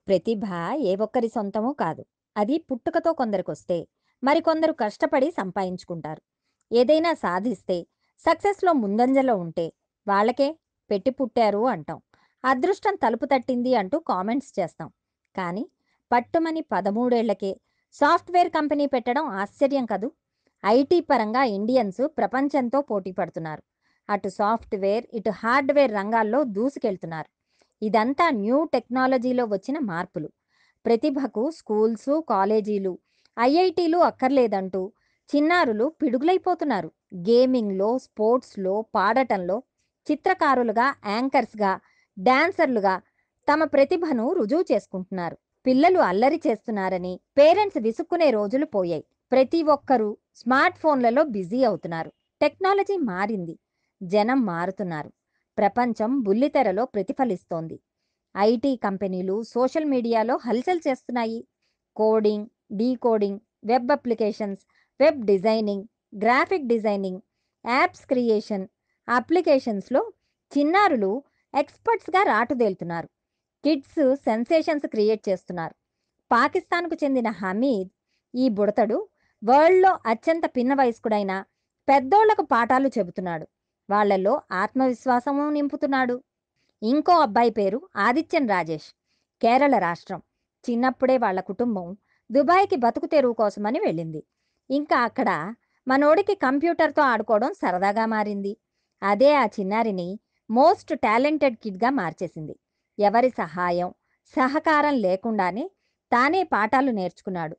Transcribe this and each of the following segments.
ప్రతిభ ఏ ఒక్కరి సొంతమూ కాదు. అది పుట్టుకతో కొందరికొస్తే, మరికొందరు కష్టపడి సంపాదించుకుంటారు. ఏదైనా సాధిస్తే, సక్సెస్‌లో ముందంజలో ఉంటే, వాళ్ళకే పెట్టి పుట్టారు అంటాం. అదృష్టం తలుపు తట్టింది అంటూ కామెంట్స్ చేస్తాం. కానీ, పట్టుమని 13 ఏళ్లకే సాఫ్ట్‌వేర్ కంపెనీ పెట్టడం ఆశ్చర్యం కదూ! ఐటీ పరంగా ఇండియన్స్ ప్రపంచంతో పోటీ పడుతున్నారు. అటు సాఫ్ట్‌వేర్, ఇటు హార్డ్‌వేర్ రంగాల్లో దూసుకెళ్తున్నారు. ఇదంతా న్యూ టెక్నాలజీలో వచ్చిన మార్పులు. ప్రతిభకు స్కూల్సు, కాలేజీలు, ఐఐటీలు అక్కర్లేదంటూ చిన్నారులు పిడుగులైపోతున్నారు. గేమింగ్‌లో, స్పోర్ట్స్‌లో, పాడటంలో, చిత్రకారులుగా, యాంకర్స్‌గా, డాన్సర్లుగా తమ ప్రతిభను రుజువు చేసుకుంటున్నారు. పిల్లలు అల్లరి చేస్తున్నారని పేరెంట్స్ విసుక్కునే రోజులు పోయాయి. ప్రతి ఒక్కరూ స్మార్ట్ ఫోన్లలో బిజీ అవుతున్నారు. టెక్నాలజీ మారింది. జనం మారుతున్నారు. ప్రపంచం బుల్లితెరలో ప్రతిఫలిస్తోంది. ఐటీ కంపెనీలు సోషల్ మీడియాలో హల్చల్ చేస్తున్నాయి. Coding, decoding, web applications, web designing, graphic designing, apps creation, అప్లికేషన్స్‌లో చిన్నారులు ఎక్స్‌పర్ట్స్‌గా రాటుదేలుతున్నారు. కిడ్స్ సెన్సేషన్స్ క్రియేట్ చేస్తున్నారు. పాకిస్తాన్‌కు చెందిన హమీద్ ఈ బుడతడు వరల్డ్‌లో అత్యంత పిన్న వయస్కుడైన పెద్దోళ్లకు పాఠాలు చెబుతున్నాడు. వాళ్ళలో ఆత్మవిశ్వాసమూ నింపుతున్నాడు. ఇంకో అబ్బాయి పేరు ఆదిత్యన్ రాజేష్. కేరళ రాష్ట్రం. చిన్నప్పుడే వాళ్ళ కుటుంబం దుబాయ్‌కి బతుకు తెరువు కోసమని వెళ్ళింది. ఇంక అక్కడ మనోడికి కంప్యూటర్‌తో ఆడుకోవడం సరదాగా మారింది. అదే ఆ చిన్నారిని మోస్ట్ టాలెంటెడ్ కిడ్‌గా మార్చేసింది. ఎవరి సహాయం, సహకారం లేకుండానే తానే పాఠాలు నేర్చుకున్నాడు.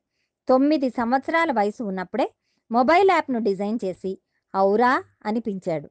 9 సంవత్సరాల వయసు ఉన్నప్పుడే మొబైల్ యాప్‌ను డిజైన్ చేసి ఔరా అనిపించాడు.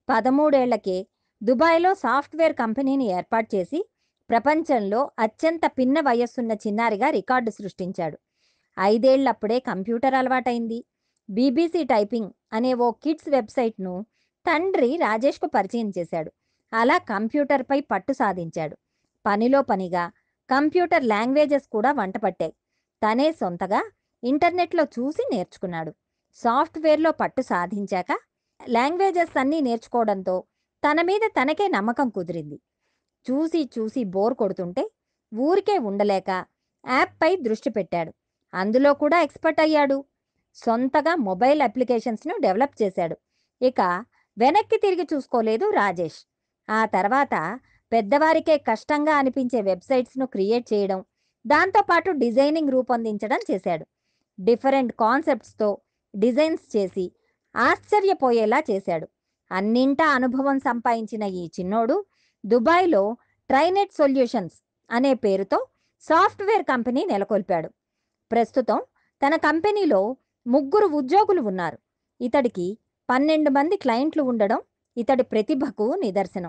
13 ఏళ్లకే దుబాయ్‌లో సాఫ్ట్‌వేర్ కంపెనీని ఏర్పాటు చేసి ప్రపంచంలో అత్యంత పిన్న వయస్సున్న చిన్నారిగా రికార్డు సృష్టించాడు. ఐదేళ్లప్పుడే కంప్యూటర్ అలవాటైంది. బీబీసీ టైపింగ్ అనే ఓ కిడ్స్ వెబ్‌సైట్‌ను తండ్రి రాజేష్‌కు పరిచయం చేశాడు. అలా కంప్యూటర్‌పై పట్టు సాధించాడు. పనిలో పనిగా కంప్యూటర్ లాంగ్వేజెస్ కూడా వంటపట్టాయి. తనే సొంతగా ఇంటర్నెట్‌లో చూసి నేర్చుకున్నాడు. సాఫ్ట్‌వేర్‌లో పట్టు సాధించాక లాంగ్వేజెస్ అన్నీ నేర్చుకోవడంతో తన మీద తనకే నమ్మకం కుదిరింది. చూసి చూసి బోర్ కొడుతుంటే ఊరికే ఉండలేక యాప్పై దృష్టి పెట్టాడు. అందులో కూడా ఎక్స్‌పర్ట్ అయ్యాడు. సొంతగా మొబైల్ అప్లికేషన్స్‌ను డెవలప్ చేశాడు. ఇక వెనక్కి తిరిగి చూసుకోలేదు రాజేష్. ఆ తర్వాత పెద్దవారికే కష్టంగా అనిపించే వెబ్‌సైట్స్‌ను క్రియేట్ చేయడం, దాంతో పాటు డిజైనింగ్ రూపొందించడం చేశాడు. డిఫరెంట్ కాన్సెప్ట్స్‌తో డిజైన్స్ చేసి ఆశ్చర్యపోయేలా చేశాడు. అన్నింటా అనుభవం సంపాదించిన ఈ చిన్నోడు దుబాయ్‌లో ట్రైనెట్ సొల్యూషన్స్ అనే పేరుతో సాఫ్ట్‌వేర్ కంపెనీ నెలకొల్పాడు. ప్రస్తుతం తన కంపెనీలో ముగ్గురు ఉద్యోగులు ఉన్నారు. ఇతడికి 12 మంది క్లయింట్లు ఉండడం ఇతడి ప్రతిభకు నిదర్శనం.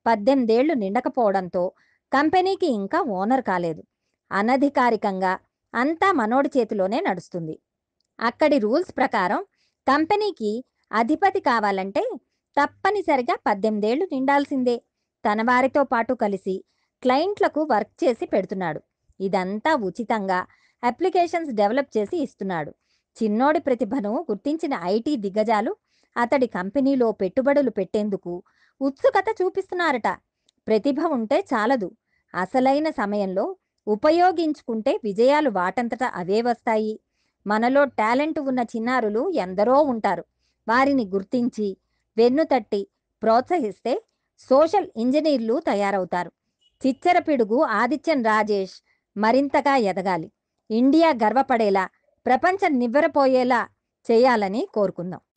18 ఏళ్లు నిండకపోవడంతో కంపెనీకి ఇంకా ఓనర్ కాలేదు. అనధికారికంగా అంతా మనోడి చేతిలోనే నడుస్తుంది. అక్కడి రూల్స్ ప్రకారం కంపెనీకి అధిపతి కావాలంటే తప్పనిసరిగా 18 ఏళ్లు నిండాల్సిందే. తన వారితో పాటు కలిసి క్లయింట్లకు వర్క్ చేసి పెడుతున్నాడు. ఇదంతా ఉచితంగా అప్లికేషన్స్ డెవలప్ చేసి ఇస్తున్నాడు. చిన్నోడి ప్రతిభను గుర్తించిన ఐటీ దిగ్గజాలు అతడి కంపెనీలో పెట్టుబడులు పెట్టేందుకు ఉత్సుకత చూపిస్తున్నారట. ప్రతిభ ఉంటే చాలదు. అసలైన సమయంలో ఉపయోగించుకుంటే విజయాలు వాటంతట అవే వస్తాయి. మనలో టాలెంట్ ఉన్న చిన్నారులు ఎందరో ఉంటారు. వారిని గుర్తించి, వెన్నుతట్టి ప్రోత్సహిస్తే సోషల్ ఇంజినీర్లు తయారవుతారు. చిచ్చర పిడుగు ఆదిత్యన్ రాజేష్ మరింతగా ఎదగాలి. ఇండియా గర్వపడేలా, ప్రపంచం నివ్వెరపోయేలా చేయాలని కోరుకుందాం.